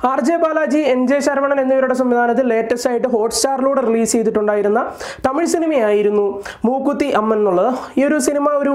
R J Balaji N J Saravanan എന്നിവരുടെ സംവിധാനത്തിൽ latest ആയിട്ട് ഹോട്ട്സ്റ്റാറിലൂടെ റിലീസ് ചെയ്തിട്ടുണ്ടായിരുന്ന തമിഴ് സിനിമയായിരുന്നു മൂക്കുത്തി അമ്മൻ എന്നുള്ളത് ഈ ഒരു സിനിമ ഒരു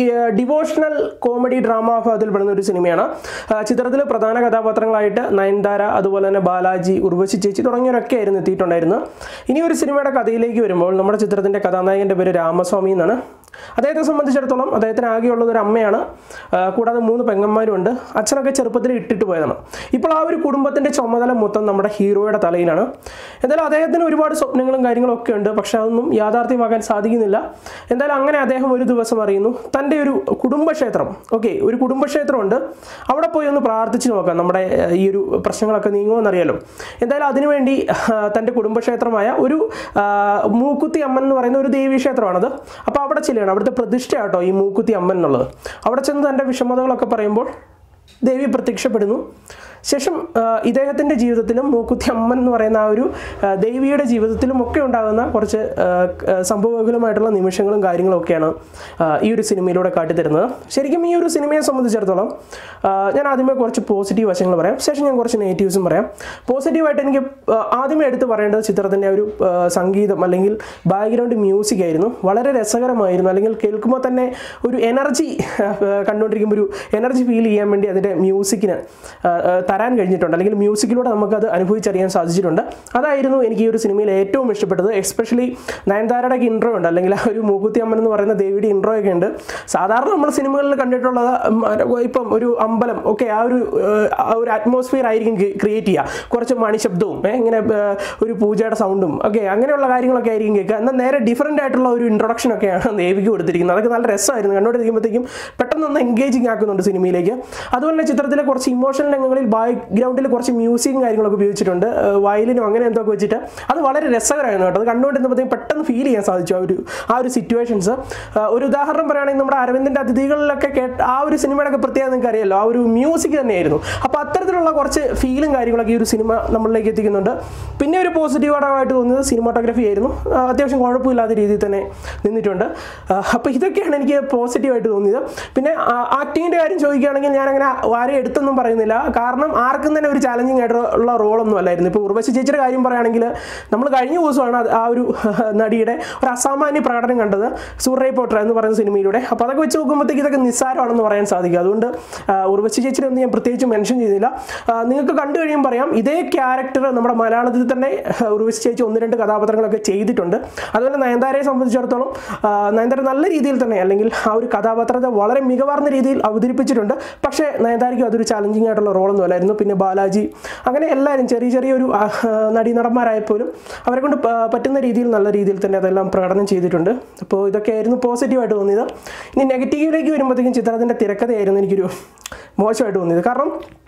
ഡിവോഷണൽ കോമഡി ഡ്രാമ വിഭാഗത്തിൽ പെടുന്ന ഒരു സിനിമയാണ് ചിത്രത്തിൽ പ്രധാന കഥാപാത്രങ്ങളായിട്ട് നയൻതാര അതുപോലെ തന്നെ ബാലാജി ഉർവശി ചേച്ചി തുടങ്ങിയവരൊക്കെ ആയിരുന്നു എത്തിയിട്ടുണ്ടായിരുന്നത് ഇനി ഒരു സിനിമയുടെ കഥയിലേക്ക് വരുമ്പോൾ നമ്മുടെ ചിത്രത്തിൻ്റെ കഥാനായകൻ്റെ പേര് രാമസ്വാമി എന്നാണ് അദ്ദേഹത്തെ സംബന്ധിച്ചിടത്തോളം അദ്ദേഹത്തിന് ആകെയുള്ളത് ഒരു അമ്മയാണ് ആ, കൂടാതെ മൂന്ന് പെങ്ങന്മാരും ഉണ്ട് അച്ഛനൊക്കെ ചെറുപ്പത്തിൽ ഇട്ടിട്ട് പോയതാണ് ഇപ്പോൾ ആ ഒരു കുടുംബത്തിൻ്റെ ചുമതല മൊത്തം നമ്മുടെ ഹീറോയുടെ തലയിലാണ് എന്തായാലും അദ്ദേഹത്തിന് ഒരുപാട് സ്വപ്നങ്ങളും കാര്യങ്ങളും ഒക്കെ ഉണ്ട് പക്ഷെ അതൊന്നും യാഥാർത്ഥ്യമാക്കാൻ സാധിക്കുന്നില്ല എന്തായാലും അങ്ങനെ അദ്ദേഹം ഒരു ദിവസം അറിയുന്നു തൻ്റെ ഒരു കുടുംബക്ഷേത്രം ഓക്കെ ഒരു കുടുംബക്ഷേത്രമുണ്ട് അവിടെ പോയി ഒന്ന് പ്രാർത്ഥിച്ച് നോക്കാം നമ്മുടെ ആ, ഈ ഒരു പ്രശ്നങ്ങളൊക്കെ നീങ്ങുമെന്നറിയാലോ എന്തായാലും അതിനുവേണ്ടി ആ, തൻ്റെ കുടുംബക്ഷേത്രമായ ഒരു ആ, മൂക്കുത്തി അമ്മൻ എന്ന് പറയുന്ന ഒരു ദേവീ ക്ഷേത്രമാണത് അപ്പോൾ അവിടെ ചെല്ലുകയാണ് അവിടുത്തെ പ്രതിഷ്ഠയാട്ടോ ഈ മൂക്കുത്തി അമ്മൻ എന്നുള്ളത് അവിടെ ചെന്ന് തൻ്റെ വിഷമതകളൊക്കെ പറയുമ്പോൾ ദേവി പ്രത്യക്ഷപ്പെടുന്നു ശേഷം ആ, ഇദ്ദേഹത്തിൻ്റെ ജീവിതത്തിലും മൂക്കുത്തി അമ്മൻ എന്ന് പറയുന്ന ആ ഒരു ആ, ദേവിയുടെ ജീവിതത്തിലും ഒക്കെ ഉണ്ടാകുന്ന കുറച്ച് ആ, ആ, സംഭവബഹുലമായിട്ടുള്ള നിമിഷങ്ങളും കാര്യങ്ങളും ഒക്കെയാണ് ആ, ഈ ഒരു സിനിമയിലൂടെ കാട്ടിത്തരുന്നത് ശരിക്കും ഈ ഒരു സിനിമയെ സംബന്ധിച്ചിടത്തോളം ആ, ഞാൻ ആദ്യമേ കുറച്ച് പോസിറ്റീവ് വശങ്ങൾ പറയാം ശേഷം ഞാൻ കുറച്ച് നെഗറ്റീവ്സും പറയാം പോസിറ്റീവായിട്ട് എനിക്ക് ആ, ആദ്യമേ എടുത്ത് പറയേണ്ടത് ചിത്രത്തിൻ്റെ ഒരു ആ, സംഗീതം അല്ലെങ്കിൽ ബാക്ക്ഗ്രൗണ്ട് മ്യൂസിക് ആയിരുന്നു വളരെ രസകരമായിരുന്നു അല്ലെങ്കിൽ കേൾക്കുമ്പോൾ തന്നെ ഒരു എനർജി കണ്ടുകൊണ്ടിരിക്കുമ്പോൾ ഒരു എനർജി ഫീൽ ചെയ്യാൻ വേണ്ടി അതിൻ്റെ മ്യൂസിക്കിന് ആ, ആ, തരാൻ കഴിഞ്ഞിട്ടുണ്ട് അല്ലെങ്കിൽ മ്യൂസിക്കിലൂടെ നമുക്കത് അനുഭവിച്ചറിയാൻ സാധിച്ചിട്ടുണ്ട് അതായിരുന്നു എനിക്ക് ഈ ഒരു സിനിമയിൽ ഏറ്റവും ഇഷ്ടപ്പെട്ടത് എസ്പെഷ്യലി നയൻതാരയുടെ ഇൻട്രോ ഉണ്ട് അല്ലെങ്കിൽ ആ ഒരു മൂക്കുത്തി അമ്മൻ എന്ന് പറയുന്ന ദേവിയുടെ ഇൻട്രോ ഒക്കെ ഉണ്ട് സാധാരണ നമ്മൾ സിനിമകളിൽ കണ്ടിട്ടുള്ളത് ഉം, ഇപ്പം ഒരു അമ്പലം ഒക്കെ ആ ഒരു ഏഹ്, ആ ഒരു അറ്റ്മോസ്ഫിയർ ആയിരിക്കും ക്രിയേറ്റ് ചെയ്യുക കുറച്ച് മണിശബ്ദവും ഏഹ്, ഇങ്ങനെ ഏഹ്, ഒരു പൂജയുടെ സൗണ്ടും ഒക്കെ അങ്ങനെയുള്ള കാര്യങ്ങളൊക്കെ ആയിരിക്കും കേൾക്കുക എന്നാൽ നേരെ ഡിഫറൻ്റ് ആയിട്ടുള്ള ഒരു ഇൻട്രൊഡക്ഷൻ ഒക്കെയാണ് ദേവിക്ക് കൊടുത്തിരിക്കുന്നത് അതൊക്കെ നല്ല രസമായിരുന്നു കണ്ടുകൊണ്ടിരിക്കുമ്പോഴത്തേക്കും പെട്ടെന്ന് ഒന്ന് എൻഗേജിങ് ആക്കുന്നുണ്ട് സിനിമയിലേക്ക് അതുപോലെ തന്നെ ചിത്രത്തിലെ കുറച്ച് ഇമോഷണൽ രംഗങ്ങളിൽ ബാക്ക്ഗ്രൗണ്ടിൽ കുറച്ച് മ്യൂസിക്കും കാര്യങ്ങളൊക്കെ ഉപയോഗിച്ചിട്ടുണ്ട് ഏഹ്, വയലിനും അങ്ങനെ എന്തൊക്കെ വെച്ചിട്ട് അത് വളരെ രസകരമായിരുന്നു കേട്ടോ അത് കണ്ടുകൊണ്ടിരുന്നപ്പോഴത്തേക്കും പെട്ടെന്ന് ഫീൽ ചെയ്യാൻ സാധിച്ചു ആ ഒരു ആ ഒരു സിറ്റുവേഷൻസ് ഒരു ഉദാഹരണം പറയുകയാണെങ്കിൽ നമ്മുടെ അരവിന്ദിൻ്റെ അതിഥികളിലൊക്കെ കേട്ട ആ ഒരു സിനിമയുടെ ഒക്കെ പ്രത്യേകത നിങ്ങൾക്ക് അറിയാലോ ആ ഒരു മ്യൂസിക് തന്നെയായിരുന്നു അപ്പോൾ അത്തരത്തിലുള്ള കുറച്ച് ഫീലും കാര്യങ്ങളൊക്കെ ഈ ഒരു സിനിമ നമ്മളിലേക്ക് എത്തിക്കുന്നുണ്ട് പിന്നെ ഒരു പോസിറ്റീവായിട്ട് തോന്നിയത് സിനിമാട്ടോഗ്രഫി ആയിരുന്നു ആ, അത്യാവശ്യം കുഴപ്പമില്ലാത്ത രീതിയിൽ തന്നെ നിന്നിട്ടുണ്ട് അപ്പോൾ ഇതൊക്കെയാണ് എനിക്ക് പോസിറ്റീവായിട്ട് തോന്നിയത് പിന്നെ ആക്ടിങ്ങിൻ്റെ കാര്യം ചോദിക്കുകയാണെങ്കിൽ ഞാൻ അങ്ങനെ ആരെയും എടുത്തൊന്നും പറയുന്നില്ല കാരണം ആർക്കും തന്നെ ഒരു ചാലഞ്ചിങ് ആയിട്ടുള്ള റോളൊന്നും അല്ലായിരുന്നു ഇപ്പോൾ ഉർവശി ചേച്ചിയുടെ കാര്യം പറയുകയാണെങ്കിൽ നമ്മൾ കഴിഞ്ഞ ദിവസമാണ് അത് ആ ഒരു നടിയുടെ ഒരു അസാമാന്യ പ്രകടനം കണ്ടത് സൂര്യ പോട്ടർ എന്ന് പറയുന്ന സിനിമയിലൂടെ അപ്പോൾ അതൊക്കെ വെച്ച് നോക്കുമ്പോഴത്തേക്ക് ഇതൊക്കെ നിസ്സാരമാണെന്ന് പറയാൻ സാധിക്കും അതുകൊണ്ട് ആ, ഉർവശി ചേച്ചിനെ ഒന്നും ഞാൻ പ്രത്യേകിച്ച് മെൻഷൻ ചെയ്തില്ല ആ, നിങ്ങൾക്ക് കണ്ടു കഴിയുമ്പോൾ പറയാം ഇതേ ക്യാരക്ടർ നമ്മുടെ മലയാളത്തിൽ തന്നെ ആ, ഉർവശി ചേച്ചി ഒന്ന് രണ്ട് കഥാപാത്രങ്ങളൊക്കെ ചെയ്തിട്ടുണ്ട് അതുപോലെ നയൻതാരയെ സംബന്ധിച്ചിടത്തോളം ആ, നയൻതാര നല്ല രീതിയിൽ തന്നെ അല്ലെങ്കിൽ ആ ഒരു കഥാപാത്രത്തെ വളരെ മികവാർന്ന രീതിയിൽ അവതരിപ്പിച്ചിട്ടുണ്ട് പക്ഷേ നയൻതാരയ്ക്ക് അതൊരു ചാലഞ്ചിങ് ആയിട്ടുള്ള റോളൊന്നും അല്ലായിരുന്നു പിന്നെ ബാലാജി അങ്ങനെ എല്ലാവരും ചെറിയ ചെറിയൊരു ആ, നടീനടന്മാരായപ്പോലും അവരെ കൊണ്ട് പ- പറ്റുന്ന രീതിയിൽ നല്ല രീതിയിൽ തന്നെ അതെല്ലാം പ്രകടനം ചെയ്തിട്ടുണ്ട് അപ്പോൾ ഇതൊക്കെയായിരുന്നു പോസിറ്റീവായിട്ട് തോന്നിയത് ഇനി നെഗറ്റീവിലേക്ക് വരുമ്പോഴത്തേക്കും ചിത്രത്തിൻ്റെ തിരക്കഥയായിരുന്നു എനിക്കൊരു മോശമായിട്ട് തോന്നിയത് കാരണം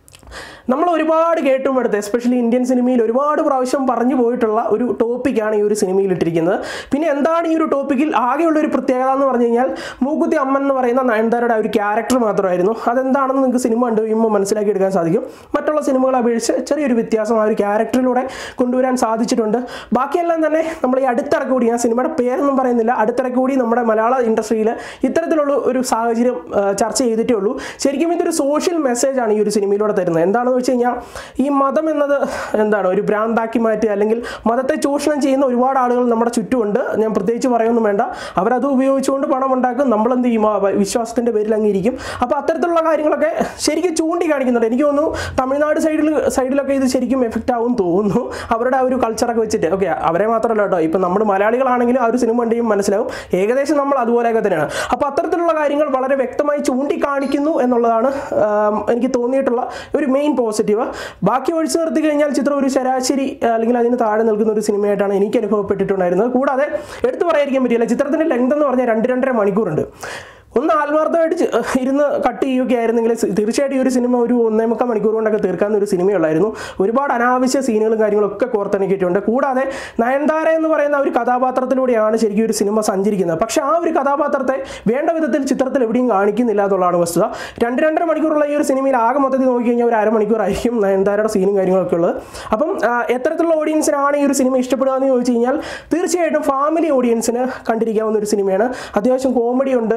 നമ്മൾ ഒരുപാട് കേട്ടും എടുത്ത് എസ്പെഷ്യലി ഇന്ത്യൻ സിനിമയിൽ ഒരുപാട് പ്രാവശ്യം പറഞ്ഞു പോയിട്ടുള്ള ഒരു ടോപ്പിക്കാണ് ഈ ഒരു സിനിമയിൽ ഇട്ടിരിക്കുന്നത് പിന്നെ എന്താണ് ഈ ഒരു ടോപ്പിക്കിൽ ആകെയുള്ള ഒരു പ്രത്യേകത എന്ന് പറഞ്ഞു കഴിഞ്ഞാൽ മൂക്കുത്തി അമ്മൻ എന്ന് പറയുന്ന നയൻതാരയുടെ ആ ഒരു ക്യാരക്ടർ മാത്രമായിരുന്നു അതെന്താണെന്ന് നിങ്ങൾക്ക് സിനിമ കണ്ടു കഴിയുമ്പോൾ മനസ്സിലാക്കി എടുക്കാൻ സാധിക്കും മറ്റുള്ള സിനിമകളെ അപേക്ഷിച്ച് ചെറിയൊരു വ്യത്യാസം ആ ഒരു ക്യാരക്ടറിലൂടെ കൊണ്ടുവരാൻ സാധിച്ചിട്ടുണ്ട് ബാക്കിയെല്ലാം തന്നെ നമ്മൾ ഈ അടുത്തിറക്കി കൂടി ഞാൻ സിനിമയുടെ പേരൊന്നും പറയുന്നില്ല അടുത്തിറക്കി കൂടി നമ്മുടെ മലയാള ഇൻഡസ്ട്രിയിൽ ഇത്തരത്തിലുള്ള ഒരു സാഹചര്യം ആ, ചർച്ച ചെയ്തിട്ടേ ഉള്ളൂ ശരിക്കും ഇതൊരു സോഷ്യൽ മെസ്സേജാണ് ഈ ഒരു സിനിമയിലൂടെ തരുന്നത് എന്താണെന്ന് വെച്ച് കഴിഞ്ഞാൽ ഈ മതം എന്നത് എന്താണ് ഒരു ഭ്രാന്താക്കി മാറ്റുക അല്ലെങ്കിൽ മതത്തെ ചൂഷണം ചെയ്യുന്ന ഒരുപാട് ആളുകൾ നമ്മുടെ ചുറ്റുമുണ്ട് ഞാൻ പ്രത്യേകിച്ച് പറയൊന്നും വേണ്ട അവരത് ഉപയോഗിച്ചുകൊണ്ട് പണം ഉണ്ടാക്കും നമ്മളെന്ത് ചെയ്യും ആ വിശ്വാസത്തിൻ്റെ പേരിൽ അങ്ങിരിക്കും അപ്പോൾ അത്തരത്തിലുള്ള കാര്യങ്ങളൊക്കെ ശരിക്കും ചൂണ്ടിക്കാണിക്കുന്നുണ്ട് എനിക്ക് തോന്നുന്നു തമിഴ്നാട് സൈഡിൽ സൈഡിലൊക്കെ ഇത് ശരിക്കും എഫക്റ്റ് ആവും തോന്നുന്നു അവരുടെ ആ ഒരു കൾച്ചറൊക്കെ വെച്ചിട്ട് ഓക്കെ അവരെ മാത്രമല്ല കേട്ടോ ഇപ്പം നമ്മൾ മലയാളികളാണെങ്കിലും ആ ഒരു സിനിമ കണ്ടിയും മനസ്സിലാവും ഏകദേശം നമ്മൾ അതുപോലെയൊക്കെ തന്നെയാണ് അപ്പോൾ അത്തരത്തിലുള്ള കാര്യങ്ങൾ വളരെ വ്യക്തമായി ചൂണ്ടിക്കാണിക്കുന്നു എന്നുള്ളതാണ് ആം, എനിക്ക് തോന്നിയിട്ടുള്ള ഒരു മെയിൻ പോസിറ്റീവ് ബാക്കി ഒഴിച്ചു നിർത്തി കഴിഞ്ഞാൽ ചിത്രം ഒരു ശരാശരി ആ, അല്ലെങ്കിൽ അതിന് താഴെ നിൽക്കുന്ന ഒരു സിനിമയായിട്ടാണ് എനിക്ക് അനുഭവപ്പെട്ടിട്ടുണ്ടായിരുന്നത് കൂടാതെ എടുത്തു പറയാതിരിക്കാൻ പറ്റില്ല ചിത്രത്തിൻ്റെ ലെങ്ത് എന്ന് പറഞ്ഞാൽ രണ്ട് രണ്ടര മണിക്കൂറുണ്ട് ഒന്ന് ആത്മാർത്ഥമായിട്ട് ചെ- ഇരുന്ന് കട്ട് ചെയ്യുകയൊക്കെ ആയിരുന്നെങ്കിൽ സി- തീർച്ചയായിട്ടും ഈ ഒരു സിനിമ ഒരു ഒന്നേ മുക്കാൽ മണിക്കൂർ കൊണ്ടൊക്കെ തീർക്കാവുന്ന ഒരു സിനിമയുള്ളായിരുന്നു ഒരുപാട് അനാവശ്യ സീനുകളും കാര്യങ്ങളും ഒക്കെ കോർത്തിണക്കിയിട്ടുണ്ട് കൂടാതെ നയൻതാര എന്ന് പറയുന്ന ഒരു കഥാപാത്രത്തിലൂടെയാണ് ശരിക്കും ഒരു സിനിമ സഞ്ചരിക്കുന്നത് പക്ഷേ ആ ഒരു കഥാപാത്രത്തെ വേണ്ട വിധത്തിൽ ചിത്രത്തിൽ എവിടെയും കാണിക്കുന്നില്ല എന്നുള്ളതാണ് വസ്തുത രണ്ട് രണ്ടര മണിക്കൂറുള്ള ഈ ഒരു സിനിമയിൽ ആകെ മൊത്തത്തിൽ നോക്കി കഴിഞ്ഞാൽ ഒരു അരമണിക്കൂറായിരിക്കും നയൻതാരയുടെ സീനും കാര്യങ്ങളൊക്കെ ഉള്ളത് അപ്പം ആ, എത്തരത്തിലുള്ള ഓഡിയൻസിനാണ് ഈ ഒരു സിനിമ ഇഷ്ടപ്പെടുക എന്ന് ചോദിച്ചു കഴിഞ്ഞാൽ തീർച്ചയായിട്ടും ഫാമിലി ഓഡിയൻസിന് കണ്ടിരിക്കാവുന്ന ഒരു സിനിമയാണ് അത്യാവശ്യം കോമഡി ഉണ്ട് കൂടാതെ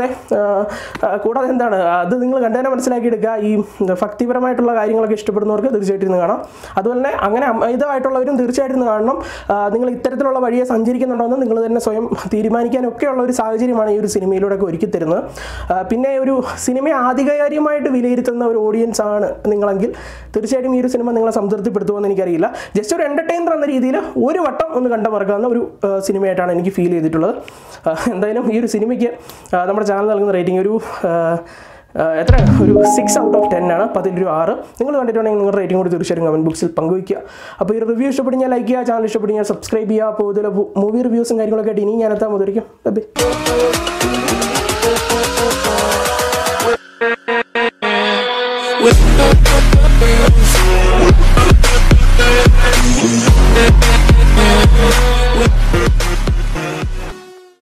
ആ, ആ, കൂടാതെ എന്താണ് അത് നിങ്ങൾ കണ്ടതിനെ മനസ്സിലാക്കിയെടുക്കുക ഈ ഭക്തിപരമായിട്ടുള്ള കാര്യങ്ങളൊക്കെ ഇഷ്ടപ്പെടുന്നവർക്ക് തീർച്ചയായിട്ടും ഇരുന്ന് കാണാം അതുപോലെ തന്നെ അങ്ങനെ ഇതായിട്ടുള്ളവരും തീർച്ചയായിട്ടും ഇരുന്ന് കാണണം ആ, നിങ്ങൾ ഇത്തരത്തിലുള്ള വഴിയെ സഞ്ചരിക്കുന്നുണ്ടോ എന്ന് നിങ്ങൾ തന്നെ സ്വയം തീരുമാനിക്കാനൊക്കെയുള്ള ഒരു സാഹചര്യമാണ് ഈ ഒരു സിനിമയിലൂടെ ഒക്കെ ഒരുക്കി തരുന്നത് ആ, പിന്നെ ഒരു സിനിമയെ ആധികാരികമായിട്ട് വിലയിരുത്തുന്ന ഒരു ഓഡിയൻസ് ആണ് നിങ്ങളെങ്കിൽ തീർച്ചയായിട്ടും ഈ ഒരു സിനിമ നിങ്ങളെ സംതൃപ്തിപ്പെടുത്തുമെന്ന് എനിക്കറിയില്ല ജസ്റ്റ് ഒരു എൻ്റർടൈനർ എന്ന രീതിയിൽ ഒരു വട്ടം ഒന്ന് കണ്ടു മറക്കാവുന്ന ഒരു ആ, സിനിമയായിട്ടാണ് എനിക്ക് ഫീൽ ചെയ്തിട്ടുള്ളത് ആ, എന്തായാലും ഈ ഒരു സിനിമയ്ക്ക് ആ, നമ്മുടെ ചാനൽ നൽകുന്ന റേറ്റിംഗ് ഒരു ആ, ആ, എത്രയാണ് ഒരു സിക്സ് ഔട്ട് ഓഫ് ടെൻ ആണ് അപ്പോൾ അതിലൊരു ആറ് നിങ്ങൾ കണ്ടിട്ടുണ്ടെങ്കിൽ നിങ്ങളുടെ റേറ്റിംഗ് കൂടി തീർച്ചയായും കമൻറ്റ് ബോക്സിൽ പങ്കുവയ്ക്കുക അപ്പോൾ ഈ റിവ്യൂ ഇഷ്ടപ്പെടുന്ന ലൈക്ക് ചെയ്യുക ചാനൽ ഇഷ്ടപ്പെടുന്ന സബ്സ്ക്രൈബ് ചെയ്യുക അപ്പോൾ ഇതിലെ മൂവി റിവ്യൂസും കാര്യങ്ങളൊക്കെ ആയിട്ട് ഇനി ഞാൻ എത്താൻ മുതിരിക്കും ബൈ with